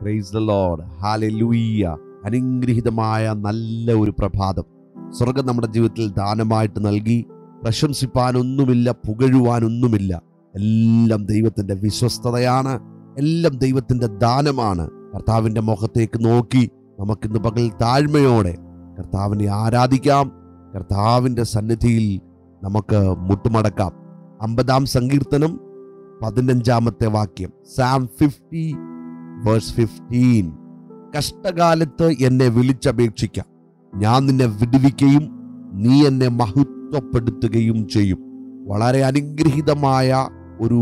praise the Lord hallelujah അനുഗ്രഹീതമായ നല്ല ഒരു പ്രഭാതം സ്വർഗം നമ്മുടെ ജീവിതത്തിൽ ദാനമായിട്ട് നൽകി പ്രശംസിപ്പാനൊന്നുമില്ല പുകഴുവാനൊന്നുമില്ല എല്ലാം ദൈവത്തിന്റെ വിശ്വസ്തതയാണ് എല്ലാം ദൈവത്തിന്റെ ദാനമാണ് കർത്താവിന്റെ മുഖത്തേക്ക് നോക്കി നമുക്കിന്ന് പകൽ താഴ്മയോടെ കർത്താവിനെ ആരാധിക്കാം കർത്താവിന്റെ സന്നിധിയിൽ നമുക്ക് മുട്ടുമടക്കാം അമ്പതാം സങ്കീർത്തനം പതിനഞ്ചാമത്തെ വാക്യം സാം ഫിഫ്റ്റി വേഴ്സ് ഫിഫ്റ്റീൻ കഷ്ടകാലത്ത് എന്നെ വിളിച്ചപേക്ഷിക്കാം ഞാൻ നിന്നെ വിടുവിക്കുകയും നീ എന്നെ മഹത്വപ്പെടുത്തുകയും ചെയ്യും വളരെ അനുഗ്രഹീതമായ ഒരു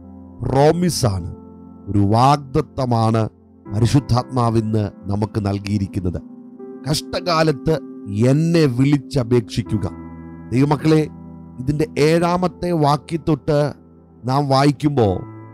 പ്രോമിസാണ് ഒരു വാഗ്ദത്തമാണ് പരിശുദ്ധാത്മാവിന്ന് നമുക്ക് നൽകിയിരിക്കുന്നത് കഷ്ടകാലത്ത് എന്നെ വിളിച്ചപേക്ഷിക്കുക ദൈവമക്കളെ ഇതിൻ്റെ ഏഴാമത്തെ വാക്യത്തൊട്ട് നാം വായിക്കുമ്പോൾ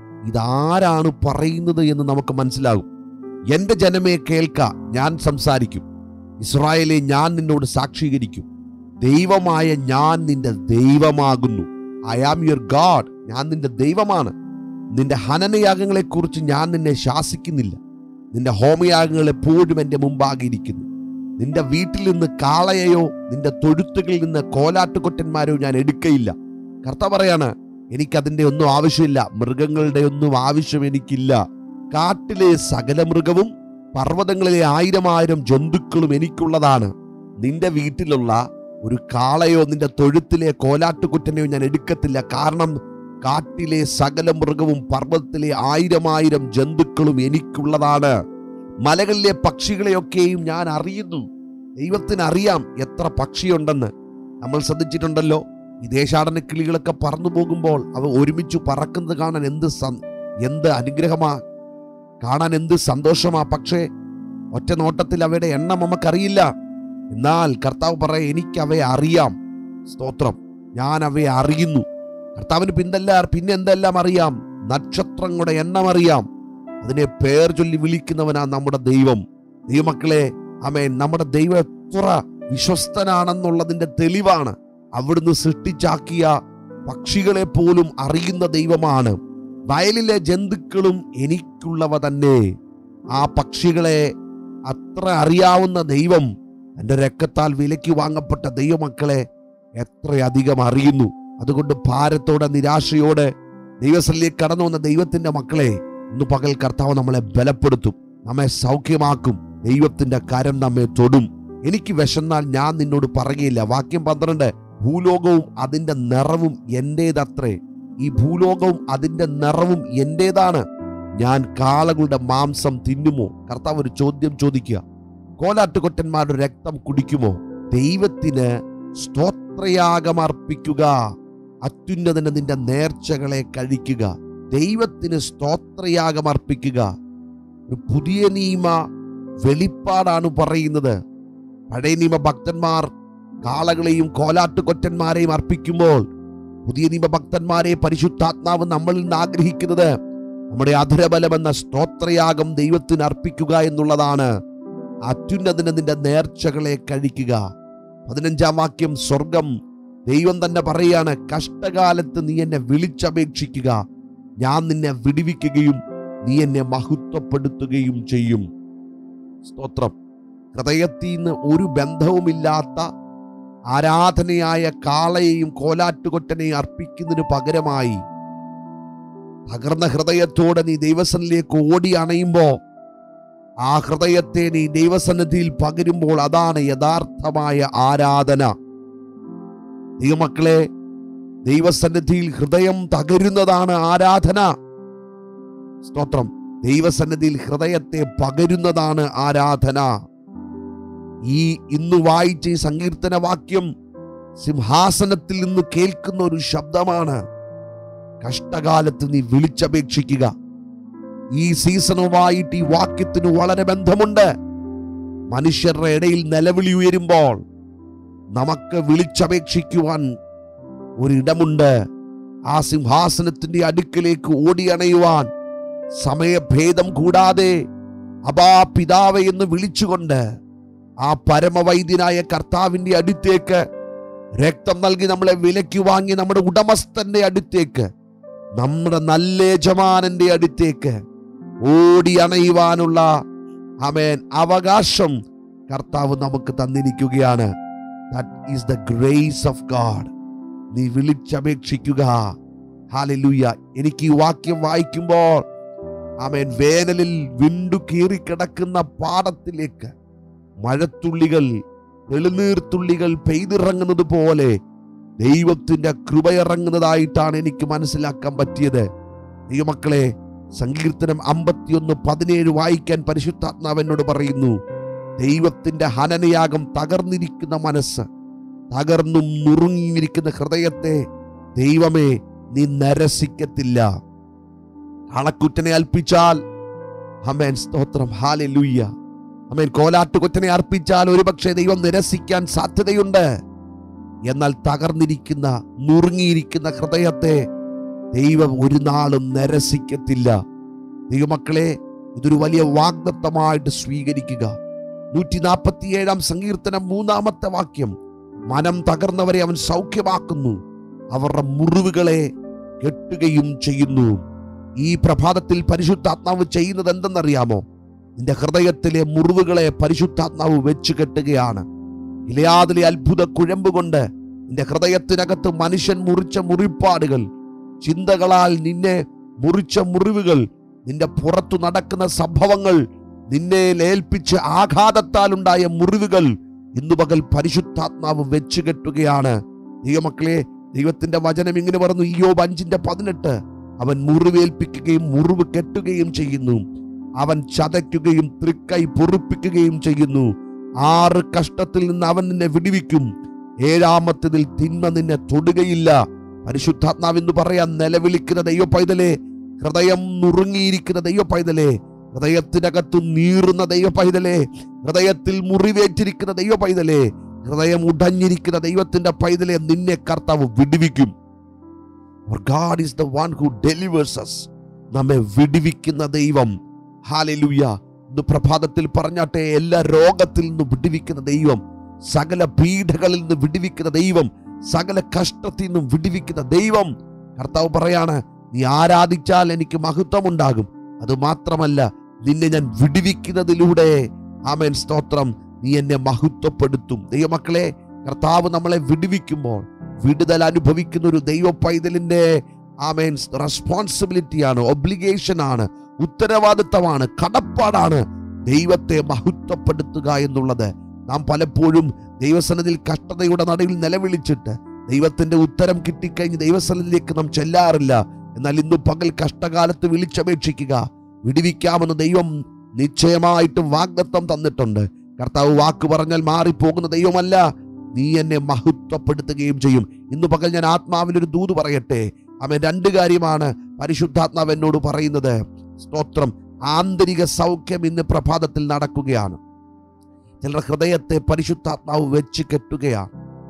ഇതാരാണ് പറയുന്നത് എന്ന് നമുക്ക് മനസ്സിലാകും എൻ്റെ ജനമേ കേൾക്ക ഞാൻ സംസാരിക്കും ഇസ്രായേലെ ഞാൻ നിന്നോട് സാക്ഷീകരിക്കും ദൈവമായ ഞാൻ നിന്റെ ദൈവമാകുന്നു ഐ ആം യുവർ ഗാഡ് ഞാൻ നിന്റെ ദൈവമാണ് നിന്റെ ഹനനയാഗങ്ങളെക്കുറിച്ച് ഞാൻ നിന്നെ ശാസിക്കുന്നില്ല നിന്റെ ഹോമയാഗങ്ങൾ എപ്പോഴും എൻ്റെ മുമ്പാകെ ഇരിക്കുന്നു നിന്റെ വീട്ടിൽ നിന്ന് കാളയെയോ നിന്റെ തൊഴുത്തുകളിൽ നിന്ന് കോലാട്ടുകൊറ്റന്മാരെയോ ഞാൻ എടുക്കയില്ല കർത്ത പറയാണ് എനിക്കതിൻ്റെ ഒന്നും ആവശ്യമില്ല മൃഗങ്ങളുടെ ഒന്നും ആവശ്യം എനിക്കില്ല കാട്ടിലെ സകല മൃഗവും പർവ്വതങ്ങളിലെ ആയിരം ആയിരം ജന്തുക്കളും എനിക്കുള്ളതാണ് നിന്റെ വീട്ടിലുള്ള ഒരു കാളയോ നിന്റെ തൊഴുത്തിലെ കോലാട്ടുകുറ്റനെയോ ഞാൻ എടുക്കത്തില്ല കാരണം കാട്ടിലെ സകല മൃഗവും പർവ്വതത്തിലെ ആയിരം ആയിരം ജന്തുക്കളും എനിക്കുള്ളതാണ് മലകളിലെ പക്ഷികളെയൊക്കെയും ഞാൻ അറിയുന്നു ദൈവത്തിന് അറിയാം എത്ര പക്ഷിയുണ്ടെന്ന് നമ്മൾ ശ്രദ്ധിച്ചിട്ടുണ്ടല്ലോ ഈ ദേശാടന കിളികളൊക്കെ പറന്നു പോകുമ്പോൾ അവ ഒരുമിച്ച് പറക്കുന്നത് കാണാൻ എന്ത് സം- എന്ത് അനുഗ്രഹമാ കാണാൻ എന്ത് സന്തോഷമാ പക്ഷേ ഒറ്റ നോട്ടത്തിൽ അവയുടെ എണ്ണം നമുക്കറിയില്ല എന്നാൽ കർത്താവ് പറയ എനിക്ക് അവയെ അറിയാം സ്തോത്രം ഞാൻ അവയെ അറിയുന്നു കർത്താവിന് പിന്തല്ല പിന്നെ എന്തെല്ലാം അറിയാം നക്ഷത്രങ്ങളുടെ എണ്ണം അറിയാം അതിനെ പേർ ചൊല്ലി വിളിക്കുന്നവനാ നമ്മുടെ ദൈവം ദൈവമക്കളെ അമേൻ നമ്മുടെ ദൈവം എത്ര വിശ്വസ്തനാണെന്നുള്ളതിന്റെ തെളിവാണ് അവിടുന്ന് സൃഷ്ടിച്ചാക്കിയ പക്ഷികളെ പോലും അറിയുന്ന ദൈവമാണ് വയലിലെ ജന്തുക്കളും എനിക്കുള്ളവ തന്നെ ആ പക്ഷികളെ അത്ര അറിയാവുന്ന ദൈവം എൻ്റെ രക്തത്താൽ വിലയ്ക്ക് വാങ്ങപ്പെട്ട ദൈവമക്കളെ എത്രയധികം അറിയുന്നു അതുകൊണ്ട് ഭാരത്തോടെ നിരാശയോടെ ദൈവസ്ഥലിലേക്ക് കടന്നു വന്ന ദൈവത്തിന്റെ മക്കളെ ഇന്ന് പകൽ കർത്താവ് നമ്മളെ ബലപ്പെടുത്തും നമ്മെ സൗഖ്യമാക്കും ദൈവത്തിന്റെ കരം നമ്മെ തൊടും എനിക്ക് വിശന്നാൽ ഞാൻ നിന്നോട് പറയുകയില്ല വാക്യം പന്ത്രണ്ട് ഭൂലോകവും അതിന്റെ നിറവും എന്റേതത്രേ ഈ ഭൂലോകവും അതിന്റെ നിറവും എന്റേതാണ് ഞാൻ കാളകളുടെ മാംസം തിന്നുമോ കർത്താവ് ഒരു ചോദ്യം ചോദിക്കുക കോലാട്ടുകൊറ്റന്മാരുടെ രക്തം കുടിക്കുമോ ദൈവത്തിന് സ്തോത്രയാഗം അർപ്പിക്കുക അത്യുന്നതന് നിന്റെ നേർച്ചകളെ കഴിക്കുക ദൈവത്തിന് സ്തോത്രയാഗം അർപ്പിക്കുക ഒരു പുതിയ നിയമ വെളിപ്പാടാണ് പറയുന്നത് പഴയ നിയമ ഭക്തന്മാർ കാളകളെയും കോലാട്ടുകൊറ്റന്മാരെയും അർപ്പിക്കുമ്പോൾ പുതിയ നിയമ ഭക്തന്മാരെ പരിശുദ്ധാത്മാവ് നമ്മളിൽ നിന്ന് ആഗ്രഹിക്കുന്നത് നമ്മുടെ അധുരബലം എന്ന സ്തോത്രയാഗം ദൈവത്തിന് അർപ്പിക്കുക എന്നുള്ളതാണ് അത്യുന്നതിന് നിന്റെ നേർച്ചകളെ കഴിക്കുക പതിനഞ്ചാം വാക്യം സ്വർഗം ദൈവം തന്നെ പറയാണ് കഷ്ടകാലത്ത് നീ എന്നെ വിളിച്ചപേക്ഷിക്കുക ഞാൻ നിന്നെ വിടുവിക്കുകയും നീ എന്നെ മഹത്വപ്പെടുത്തുകയും ചെയ്യും സ്തോത്രം ഹൃദയത്തിൽ നിന്ന് ഒരു ബന്ധവുമില്ലാത്ത ആരാധനയായ കാളയെയും കോലാട്ടുകൊറ്റനെയും അർപ്പിക്കുന്നതിന് പകരമായി തകർന്ന ഹൃദയത്തോടെ നീ ദൈവസനിലേക്ക് ഓടി അണയുമ്പോ ആ ഹൃദയത്തെ നീ ദൈവസന്നിധിയിൽ പകരുമ്പോൾ അതാണ് യഥാർത്ഥമായ ആരാധന ദൈവമക്കളെ ദൈവസന്നിധിയിൽ ഹൃദയം തകരുന്നതാണ് ആരാധന സ്തോത്രം ദൈവസന്നിധിയിൽ ഹൃദയത്തെ പകരുന്നതാണ് ആരാധന ഈ ഇന്ന് വായിച്ച ഈ സങ്കീർത്തന വാക്യം സിംഹാസനത്തിൽ നിന്ന് കേൾക്കുന്ന ഒരു ശബ്ദമാണ് കഷ്ടകാലത്ത് നീ വിളിച്ചപേക്ഷിക്കുക ഈ സീസണുമായിട്ട് ഈ വാക്യത്തിന് വളരെ ബന്ധമുണ്ട് മനുഷ്യരുടെ ഇടയിൽ നിലവിളി ഉയരുമ്പോൾ നമുക്ക് വിളിച്ചപേക്ഷിക്കുവാൻ ഒരിടമുണ്ട് ആ സിംഹാസനത്തിന്റെ അടുക്കിലേക്ക് ഓടിയണയുവാൻ സമയഭേദം കൂടാതെ അബാ പിതാവെ എന്ന് വിളിച്ചുകൊണ്ട് ആ പരമവൈദ്യനായ കർത്താവിന്റെ അടുത്തേക്ക് രക്തം നൽകി നമ്മളെ വിലയ്ക്ക് വാങ്ങി നമ്മുടെ ഉടമസ്ഥന്റെ അടുത്തേക്ക് നമ്മുടെ നല്ല യജമാനന്റെ അടുത്തേക്ക് ഓടി അണയുവാനുള്ള അമേൻ അവകാശം കർത്താവ് നമുക്ക് തന്നിരിക്കുകയാണ് that is the grace of God നീ വിളിച്ചപേക്ഷിക്കുക ഹാലലൂയ എനിക്ക് ഈ വാക്യം വായിക്കുമ്പോൾ ആമേൻ വേനലിൽ വിണ്ടു കീറിക്കിടക്കുന്ന പാടത്തിലേക്ക് മഴത്തുള്ളികൾ തെളിനീർത്തുള്ളികൾ പെയ്തിറങ്ങുന്നത് പോലെ ദൈവത്തിന്റെ കൃപയിറങ്ങുന്നതായിട്ടാണ് എനിക്ക് മനസ്സിലാക്കാൻ പറ്റിയത് ദൈവമക്കളെ സങ്കീർത്തനം അമ്പത്തിയൊന്ന് പതിനേഴ് വായിക്കാൻ പരിശുദ്ധാത്മാവ് എന്നോട് പറയുന്നു ദൈവത്തിന്റെ ഹനനയാഗം തകർന്നിരിക്കുന്ന മനസ്സ് തകർന്നും നുറുങ്ങിയിരിക്കുന്ന ഹൃദയത്തെ ദൈവമേ നീ നരസിക്കത്തില്ല അളക്കുറ്റനെ അൽപ്പിച്ചാൽ അമേൻ സ്തോത്രം ഹാലെ ലൂയ്യ അമേൻ കോലാട്ടുകൊറ്റനെ അർപ്പിച്ചാൽ ഒരുപക്ഷെ ദൈവം നിരസിക്കാൻ സാധ്യതയുണ്ട് എന്നാൽ തകർന്നിരിക്കുന്ന നുറുങ്ങിയിരിക്കുന്ന ഹൃദയത്തെ ദൈവം ഒരു നാളും നിരസിക്കത്തില്ല ദൈവമക്കളെ ഇതൊരു വലിയ വാഗ്ദത്തമായിട്ട് സ്വീകരിക്കുക നൂറ്റി നാൽപ്പത്തിയേഴാം സങ്കീർത്തനം മൂന്നാമത്തെ വാക്യം മനം തകർന്നവരെ അവൻ സൗഖ്യമാക്കുന്നു അവരുടെ മുറിവുകളെ കെട്ടുകയും ചെയ്യുന്നു ഈ പ്രഭാതത്തിൽ പരിശുദ്ധാത്മാവ് ചെയ്യുന്നത് എന്തെന്നറിയാമോ നിന്റെ ഹൃദയത്തിലെ മുറിവുകളെ പരിശുദ്ധാത്മാവ് വെച്ച് കെട്ടുകയാണ് ഇലയാതിലെ അത്ഭുത കുഴമ്പ് കൊണ്ട് നിന്റെ ഹൃദയത്തിനകത്ത് മനുഷ്യൻ മുറിച്ച മുറിപ്പാടുകൾ ചിന്തകളാൽ നിന്നെ മുറിച്ച മുറിവുകൾ നിന്റെ പുറത്തു നടക്കുന്ന സംഭവങ്ങൾ നിന്നെ ഏൽപ്പിച്ച് ആഘാതത്താൽ ഉണ്ടായ മുറിവുകൾ ഇന്നു പകൽ പരിശുദ്ധാത്മാവ് വെച്ച് കെട്ടുകയാണ് ദൈവമക്കളെ ദൈവത്തിന്റെ വചനം ഇങ്ങനെ പറഞ്ഞു ഇയോബ് അഞ്ചിന്റെ പതിനെട്ട് അവൻ മുറിവേൽപ്പിക്കുകയും മുറിവ് കെട്ടുകയും ചെയ്യുന്നു അവൻ ചതയ്ക്കുകയും തൃക്കൈ പൊറുപ്പിക്കുകയും ചെയ്യുന്നു ആറ് കഷ്ടത്തിൽ നിന്ന് അവൻ നിന്നെ വിടുവിക്കും ഏഴാമത്തതിൽ തിന്മ നിന്നെ തൊടുകയില്ല പരിശുദ്ധാത്മാവ് എന്ന് പറയാൻ നിലവിളിക്കുന്ന ദൈവ പൈതലേ ഹൃദയം നുറുങ്ങിയിരിക്കുന്ന ദൈവ പൈതലേ ഹൃദയത്തിനകത്ത് നീറുന്ന ദൈവ പൈതലേ ഹൃദയത്തിൽ മുറിവേറ്റിരിക്കുന്ന ദൈവ പൈതലേ ഹൃദയം ഉടഞ്ഞിരിക്കുന്ന ദൈവത്തിന്റെ പൈതലെ നിന്നെ കർത്താവ് വിടുവിക്കും God is the one who delivers us നമ്മെ വിടുവിക്കുന്ന ദൈവം ഹാലലുയ ഇന്ന് പ്രഭാതത്തിൽ പറഞ്ഞാട്ടെ എല്ലാ രോഗത്തിൽ നിന്ന് വിടുവിക്കുന്ന ദൈവം സകല പീഡകളിൽ നിന്ന് വിടുവിക്കുന്ന ദൈവം സകല കഷ്ടത്തിൽ നിന്നും വിടുവിക്കുന്ന ദൈവം കർത്താവ് പറയാണ് നീ ആരാധിച്ചാൽ എനിക്ക് മഹത്വമുണ്ടാകും അത് മാത്രമല്ല നിന്നെ ഞാൻ വിടുവിക്കുന്നതിലൂടെ ആമേൻ സ്തോത്രം നീ എന്നെ മഹത്വപ്പെടുത്തും ദൈവമക്കളെ കർത്താവ് നമ്മളെ വിടുവിക്കുമ്പോൾ വിടുതൽ അനുഭവിക്കുന്ന ഒരു ദൈവ പൈതലിന്റെ ആമേൻ റെസ്പോൺസിബിലിറ്റിയാണ് ഒബ്ലിഗേഷൻ ആണ് ഉത്തരവാദിത്തമാണ് കടപ്പാടാണ് ദൈവത്തെ മഹത്വപ്പെടുത്തുക എന്നുള്ളത് നാം പലപ്പോഴും ദൈവസനത്തിൽ കഷ്ടതയുടെ നടുവിൽ നിലവിളിച്ചിട്ട് ദൈവത്തിന്റെ ഉത്തരം കിട്ടിക്കഴിഞ്ഞ് ദൈവസനത്തിലേക്ക് നാം ചെല്ലാറില്ല എന്നാൽ ഇന്ന് പകൽ കഷ്ടകാലത്ത് വിളിച്ചപേക്ഷിക്കുക വിടുവിക്കാമെന്ന് ദൈവം നിശ്ചയമായിട്ടും വാഗ്ദത്തം തന്നിട്ടുണ്ട് കർത്താവ് വാക്ക് പറഞ്ഞാൽ മാറിപ്പോകുന്ന ദൈവമല്ല നീ എന്നെ മഹത്വപ്പെടുത്തുകയും ചെയ്യും ഇന്ന് പകൽ ഞാൻ ആത്മാവിനൊരു ദൂത് പറയട്ടെ അവൻ രണ്ട് കാര്യമാണ് പരിശുദ്ധാത്മാവ് എന്നോട് പറയുന്നത് സ്തോത്രം ആന്തരിക സൗഖ്യം ഇന്ന് പ്രഭാതത്തിൽ നടക്കുകയാണ് ചിലർ ഹൃദയത്തെ പരിശുദ്ധാത്മാവ് വെച്ച് കെട്ടുകയാണ്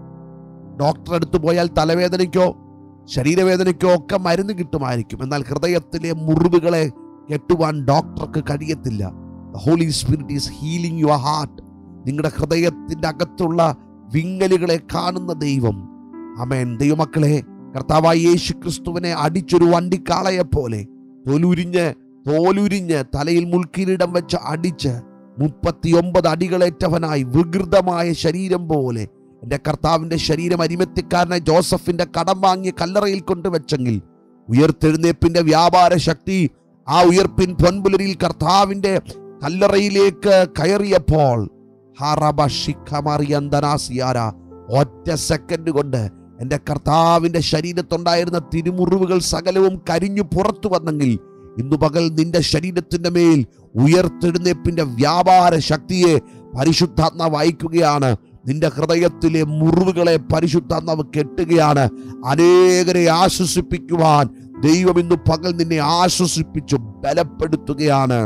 ഡോക്ടർ അടുത്ത് പോയാൽ തലവേദനയ്ക്കോ ശരീരവേദനയ്ക്കോ ഒക്കെ മരുന്ന് കിട്ടുമായിരിക്കും എന്നാൽ ഹൃദയത്തിലെ മുറിവുകളെ കെട്ടുവാൻ ഡോക്ടർക്ക് കഴിയത്തില്ല Holy Spirit is healing your heart നിങ്ങളുടെ ഹൃദയത്തിന്റെ അകത്തുള്ള വിങ്ങലുകളെ കാണുന്ന ദൈവം അമേൻ ദൈവമക്കളെ കർത്താവായ യേശു ക്രിസ്തുവിനെ അടിച്ചൊരു വണ്ടിക്കാളയെ പോലെ തോലുരിഞ്ഞ് തോലുരിഞ്ഞ് തലയിൽ മുൾക്കിരീടം വെച്ച് അടിച്ച് മുപ്പത്തിയൊമ്പത് അടികളേറ്റവനായി വികൃതമായ ശരീരം പോലെ എൻ്റെ കർത്താവിൻ്റെ ശരീരം അരിമത്തിക്കാരനായ ജോസഫിന്റെ കടം വാങ്ങിയ കല്ലറയിൽ കൊണ്ടുവച്ചെങ്കിൽ ഉയർത്തെഴുന്നേപ്പിന്റെ വ്യാപാര ശക്തി ആ ഉയർപ്പിൻ പൊൻപുലരിയിൽ കർത്താവിന്റെ കല്ലറയിലേക്ക് കയറിയപ്പോൾ ഹറബ ശിഖമറിയന്തനാസിയാര ഒറ്റ സെക്കൻഡ് കൊണ്ട് എൻ്റെ കർത്താവിൻ്റെ ശരീരത്തുണ്ടായിരുന്ന തിരുമുറിവുകൾ സകലവും കരിഞ്ഞു പുറത്തു വന്നെങ്കിൽ ഇന്നു പകൽ നിന്റെ ശരീരത്തിന്റെ മേൽ ഉയർത്തെഴുന്നേപ്പിന്റെ വ്യാപാര ശക്തിയെ പരിശുദ്ധാത്മാവ് അയക്കുകയാണ് നിന്റെ ഹൃദയത്തിലെ മുറിവുകളെ പരിശുദ്ധാത്മാവ് കെട്ടുകയാണ് അനേകരെ ആശ്വസിപ്പിക്കുവാൻ ദൈവം ഇന്ന് പകൽ നിന്നെ ആശ്വസിപ്പിച്ചു ബലപ്പെടുത്തുകയാണ്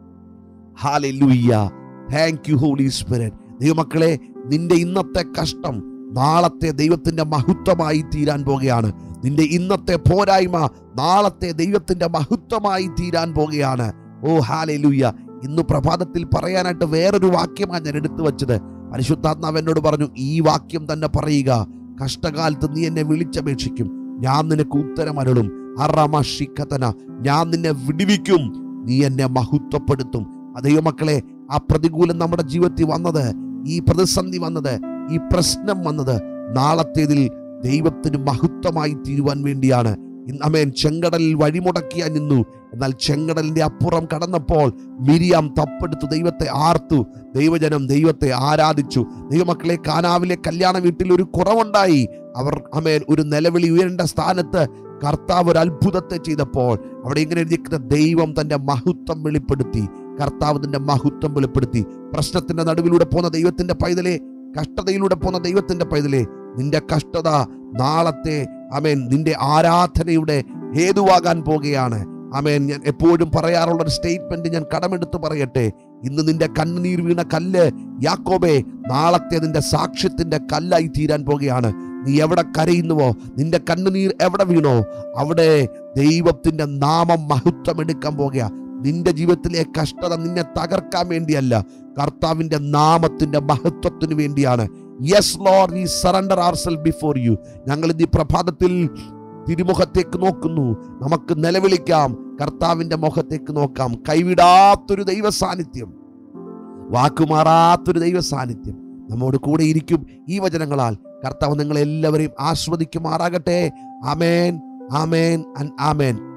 hallelujah thank you Holy Spirit ദൈവമക്കളെ നിന്റെ ഇന്നത്തെ കഷ്ടം നാളത്തെ ദൈവത്തിന്റെ മഹത്വമായി തീരാൻ പോകുകയാണ് നിന്റെ ഇന്നത്തെ പോരായ്മ നാളത്തെ ദൈവത്തിന്റെ മഹത്വമായി തീരാൻ പോകുകയാണ് ഓ ഹാലൂയ്യ ഇന്ന് പ്രഭാതത്തിൽ പറയാനായിട്ട് വേറൊരു വാക്യമാണ് ഞാൻ എടുത്തു വച്ചത് പരിശുദ്ധാത്മാവ് എന്നോട് പറഞ്ഞു ഈ വാക്യം തന്നെ പറയുക കഷ്ടകാലത്ത് നീ എന്നെ വിളിച്ചപേക്ഷിക്കും ഞാൻ നിനക്ക് ഉത്തരം അരുളും അറമ ഷിക്കത്തന ഞാൻ നിന്നെ വിടുവിക്കും നീ എന്നെ മഹത്വപ്പെടുത്തും അതയോ മക്കളെ ആ പ്രതികൂലം നമ്മുടെ ജീവിതത്തിൽ വന്നത് ഈ പ്രതിസന്ധി വന്നത് ഈ പ്രശ്നം വന്നത് നാളത്തേതിൽ ദൈവത്തിന് മഹത്വമായി തീരുവാൻ വേണ്ടിയാണ് ഇന്ന് അമേൻ ചെങ്കടലിൽ വഴിമുടക്കിയാ നിന്നു എന്നാൽ ചെങ്കടലിന്റെ അപ്പുറം കടന്നപ്പോൾ മിരിയാം തപ്പെടുത്തു ദൈവത്തെ ആർത്തു ദൈവജനം ദൈവത്തെ ആരാധിച്ചു ദൈവമക്കളെ കാനാവിലെ കല്യാണ വീട്ടിൽ ഒരു കുറവുണ്ടായി അവർ അമേൻ ഒരു നിലവിളി ഉയരേണ്ട സ്ഥാനത്ത് കർത്താവ് ഒരു അത്ഭുതത്തെ ചെയ്തപ്പോൾ അവിടെ ഇങ്ങനെ എഴുതിയിരിക്കുന്ന ദൈവം തന്റെ മഹത്വം വെളിപ്പെടുത്തി കർത്താവ് തന്റെ മഹത്വം വെളിപ്പെടുത്തി പ്രശ്നത്തിന്റെ നടുവിലൂടെ പോകുന്ന ദൈവത്തിന്റെ പൈതലെ കഷ്ടതയിലൂടെ പോകുന്ന ദൈവത്തിന്റെ പൈതലെ നിന്റെ കഷ്ടത നാളത്തെ അമേൻ നിന്റെ ആരാധനയുടെ ഹേതുവാകാൻ പോകുകയാണ് അമേൻ ഞാൻ എപ്പോഴും പറയാറുള്ള ഒരു സ്റ്റേറ്റ്മെന്റ് ഞാൻ കടമെടുത്ത് പറയട്ടെ ഇന്ന് നിന്റെ കണ്ണുനീർ വീണ കല്ല് യാക്കോബേ നാളത്തെ നിന്റെ സാക്ഷ്യത്തിന്റെ കല്ലായി തീരാൻ പോകുകയാണ് നീ എവിടെ കരയുന്നുവോ നിന്റെ കണ്ണുനീർ എവിടെ വീണോ അവിടെ ദൈവത്തിന്റെ നാമം മഹത്വം എടുക്കാൻ പോകുക നിന്റെ ജീവിതത്തിലെ കഷ്ടത നിന്നെ തകർക്കാൻ വേണ്ടിയല്ല കർത്താവിന്റെ നാമത്തിന്റെ മഹത്വത്തിന് വേണ്ടിയാണ് yes Lord we surrender ourselves before you ഞങ്ങൾ ഇന്ന് ഈ പ്രഭാതത്തിൽ തിരുമുഖത്തേക്ക് നോക്കുന്നു നമുക്ക് നിലവിളിക്കാം കർത്താവിന്റെ മുഖത്തേക്ക് നോക്കാം കൈവിടാത്തൊരു ദൈവ സാന്നിധ്യം വാക്കുമാറാത്തൊരു ദൈവ സാന്നിധ്യം നമ്മോട് കൂടെ ഇരിക്കും ഈ വചനങ്ങളാൽ കർത്താവ് നിങ്ങളെല്ലാവരെയും ആസ്വദിക്കുമാറാകട്ടെ ആമേൻ ആമേൻ ആൻഡ് ആമേൻ